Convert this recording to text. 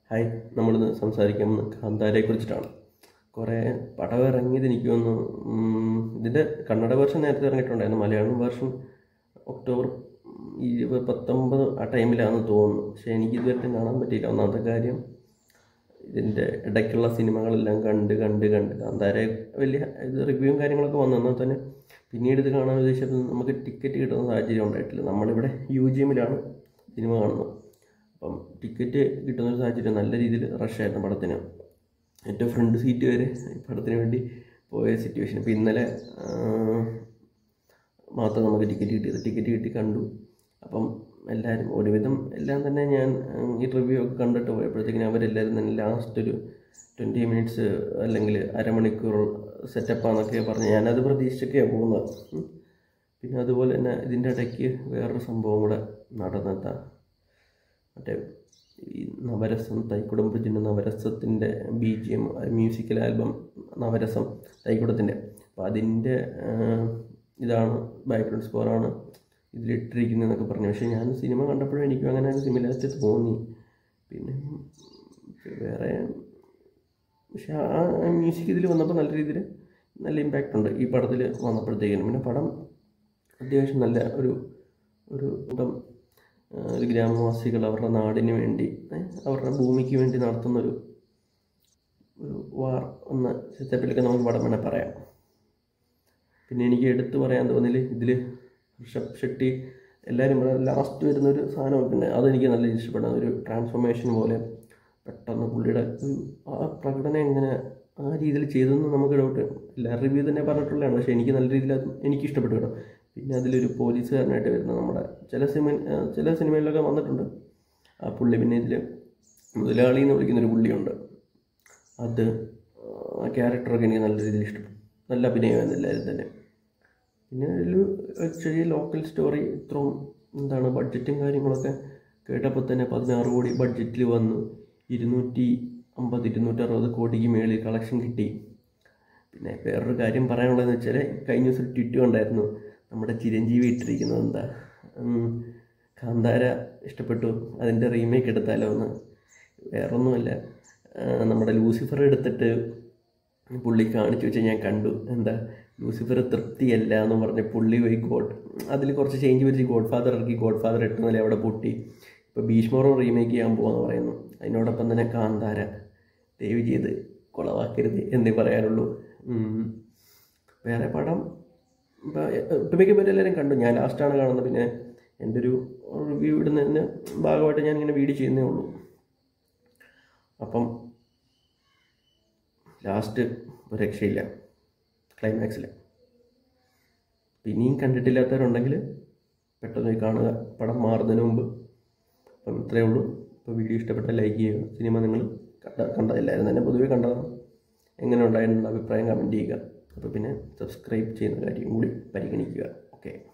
Hi നമ്മളിന്ന് സംസാരിക്കാൻ പോകുന്നത് കാന്താരയെ കുറിച്ചിട്ടാണ് കുറേ പടം ഇറങ്ങിയത് എനിക്ക് തോന്നുന്നു ഉം, ഇതിൻ്റെ കന്നഡ വേർഷൻ നേരത്തെ ഇറങ്ങിയിട്ടുണ്ടായിരുന്നു മലയാളം വേർഷൻ ഒക്ടോബർ ഇരുപത് പത്തൊമ്പത് ആ ടൈമിലാണെന്ന് തോന്നുന്നു പക്ഷേ എനിക്ക് ഇതുവരെ കാണാൻ പറ്റിയില്ല ഒന്നാമത്തെ കാര്യം ഇതിൻ്റെ ഇടയ്ക്കുള്ള സിനിമകളെല്ലാം കണ്ട് കണ്ട് കണ്ട് കാന്താരെ വലിയ ഇത് റിവ്യൂവും കാര്യങ്ങളൊക്കെ വന്നു എന്നാൽ തന്നെ പിന്നീട് ഇത് കാണാൻ ഉദ്ദേശിച്ചപ്പോൾ നമുക്ക് ടിക്കറ്റ് കിട്ടുന്ന സാഹചര്യം ഉണ്ടായിട്ടില്ല നമ്മളിവിടെ യു ജി എമ്മിലാണ് സിനിമ കാണുന്നത് അപ്പം ടിക്കറ്റ് കിട്ടുന്ന ഒരു സാഹചര്യം നല്ല രീതിയിൽ റഷായിരുന്നു പടത്തിന് ഏറ്റവും ഫ്രണ്ട് സീറ്റ് വരെ ഈ പടത്തിന് വേണ്ടി പോയ സിറ്റുവേഷൻ ഇപ്പോൾ ഇന്നലെ ആ, മാത്രം നമുക്ക് ടിക്കറ്റ് കിട്ടിയത് ടിക്കറ്റ് കിട്ടി കണ്ടു അപ്പം എല്ലാവരും ഒരുവിധം എല്ലാം തന്നെ ഞാൻ ഉം, ഈ റിവ്യൂ ഒക്കെ കണ്ടിട്ട് പോയപ്പോഴത്തേക്കിനും അവരെല്ലാവരും തന്നെ ലാസ്റ്റ് ഒരു ട്വൻറ്റി മിനിറ്റ്സ് അല്ലെങ്കിൽ അരമണിക്കൂർ സെറ്റപ്പാന്നൊക്കെ പറഞ്ഞ് ഞാനത് പ്രതീക്ഷിച്ചൊക്കെയാണ് പോകുന്നത് ഉം. പിന്നെ അതുപോലെ തന്നെ ഇതിൻ്റെ ഇടയ്ക്ക് വേറൊരു സംഭവം കൂടെ നടന്നെത്താ മറ്റേ ഈ നവരസം തൈക്കുടംബ്രിജിൻ്റെ നവരസത്തിൻ്റെ B G M musical album Navarasam തൈക്കുടത്തിൻ്റെ അപ്പോൾ അതിൻ്റെ ഇതാണ് ബാക്ക്ഗ്രൗണ്ട് സ്കോറാണ് ഇതിലിട്ടിരിക്കുന്നതെന്നൊക്കെ പറഞ്ഞു പക്ഷേ ഞാൻ സിനിമ കണ്ടപ്പോഴും എനിക്കും അങ്ങനെ ഒരു സിമിലാരിറ്റി തോന്നി പിന്നെ വേറെ പക്ഷെ ആ മ്യൂസിക് ഇതിൽ വന്നപ്പോൾ നല്ല രീതിയിൽ നല്ല ഇമ്പാക്റ്റ് ഉണ്ട് ഈ പടത്തിൽ വന്നപ്പോഴത്തേക്കിനും പിന്നെ പടം അത്യാവശ്യം നല്ല ഒരു ഒരു ഇപ്പം ആ, ഒരു ഗ്രാമവാസികൾ അവരുടെ നാടിന് വേണ്ടി ഏ, അവരുടെ ഭൂമിക്ക് വേണ്ടി നടത്തുന്നൊരു ഒരു വാർ എന്ന സെറ്റപ്പിലൊക്കെ നമുക്ക് പടം വേണേൽ പറയാം പിന്നെ എനിക്ക് എടുത്തു പറയാൻ തോന്നില്ല ഇതിൽ ഋഷഭ് ഷെട്ടി എല്ലാവരും ലാസ്റ്റ് വരുന്നൊരു സാധനം പിന്നെ അതെനിക്ക് നല്ല ഇഷ്ടപ്പെടുന്ന ഒരു ട്രാൻസ്ഫോർമേഷൻ പോലെ പെട്ടെന്ന് പുള്ളിയുടെ ഒരു ആ പ്രകടനം എങ്ങനെ ആ രീതിയിൽ ചെയ്തെന്ന് നമുക്ക് ഡൗട്ട് എല്ലാ റിവ്യൂ തന്നെ പറഞ്ഞിട്ടുള്ളതാണ് പക്ഷേ എനിക്ക് നല്ല രീതിയിൽ അത് എനിക്ക് ഇഷ്ടപ്പെട്ടു കേട്ടോ പിന്നെ അതിലൊരു പോലീസുകാരനായിട്ട് വരുന്ന നമ്മുടെ ചില സിനിമ ആ, ചില സിനിമയിലൊക്കെ വന്നിട്ടുണ്ട് ആ പുള്ളി പിന്നെ ഇതിൽ മുതലാളി എന്ന് വിളിക്കുന്നൊരു പുള്ളിയുണ്ട് അത് ആ ക്യാരക്ടറൊക്കെ എനിക്ക് നല്ല രീതിയിൽ ഇഷ്ടപ്പെട്ടു നല്ല അഭിനയമായിരുന്നു എല്ലാവരും തന്നെ പിന്നെ ഒരു ഒരു ചെറിയ ലോക്കൽ സ്റ്റോറി ഇത്രയും എന്താണ് ബഡ്ജറ്റും കാര്യങ്ങളൊക്കെ കേട്ടപ്പോൾ തന്നെ പതിനാറ് കോടി ബഡ്ജറ്റിൽ വന്നു ഇരുന്നൂറ്റി അമ്പത് ഇരുന്നൂറ്ററുപത് കോടിക്ക് മേളിൽ കളക്ഷൻ കിട്ടി പിന്നെ വേറൊരു കാര്യം പറയാനുള്ളതെന്ന് വെച്ചാൽ കഴിഞ്ഞ ദിവസം ഒരു ട്വിറ്റ് ഉണ്ടായിരുന്നു നമ്മുടെ ചിരഞ്ജീവി ഇട്ടിരിക്കുന്നത് എന്താ ഉം, കാന്താര ഇഷ്ടപ്പെട്ടു അതിൻ്റെ റീമേക്ക് എടുത്താലോ എന്ന് വേറൊന്നുമല്ല ആ, നമ്മുടെ ലൂസിഫർ എടുത്തിട്ട് പുള്ളി കാണിച്ചു വെച്ച് ഞാൻ കണ്ടു എന്താ ലൂസിഫർ തൃപ്തിയല്ല എന്ന് പറഞ്ഞ് പുള്ളി പോയി ഗോഡ് അതിൽ കുറച്ച് ചേഞ്ച് വരുത്തി ഗോഡ് ഫാദർ ഇറക്കി ഗോഡ് ഫാദർ എട്ടുന്നില്ല അവിടെ പൊട്ടി ഇപ്പോൾ ഭീഷ്മറോ റീമേക്ക് ചെയ്യാൻ പോകാന്ന് പറയുന്നു അതിനോടൊപ്പം തന്നെ കാന്താര ദയവ് ചെയ്ത് കുളവാക്കരുത് എന്നേ പറയാനുള്ളൂ ഉം. വേറെ പടം ഇപ്പം ഒട്ടുമിക്ക പേര് എല്ലാവരും കണ്ടു ഞാൻ ലാസ്റ്റാണ് കാണുന്നത് പിന്നെ എൻ്റെ ഒരു റിവ്യൂ ഇടുന്നതിന് ഭാഗമായിട്ട് ഞാൻ ഇങ്ങനെ വീഡിയോ ചെയ്യുന്നേ ഉള്ളൂ അപ്പം ലാസ്റ്റ് ഒരു രക്ഷയില്ല ക്ലൈമാക്സിൽ ഇനിയും കണ്ടിട്ടില്ലാത്തവരുണ്ടെങ്കിൽ പെട്ടെന്ന് പോയി കാണുക പടം മാറുന്നതിന് മുമ്പ് അപ്പം ഇത്രയേ ഉള്ളൂ ഇപ്പോൾ വീഡിയോ ഇഷ്ടപ്പെട്ട ലൈക്ക് ചെയ്യുക സിനിമ നിങ്ങൾ കണ്ട കണ്ട എല്ലാവരും തന്നെ പൊതുവെ കണ്ടതാണ് എങ്ങനെ ഉണ്ടായിരുന്നു അഭിപ്രായം കമൻറ്റ് ചെയ്യുക അപ്പോൾ പിന്നെ സബ്സ്ക്രൈബ് ചെയ്യുന്ന കാര്യം കൂടി പരിഗണിക്കുക ഓക്കെ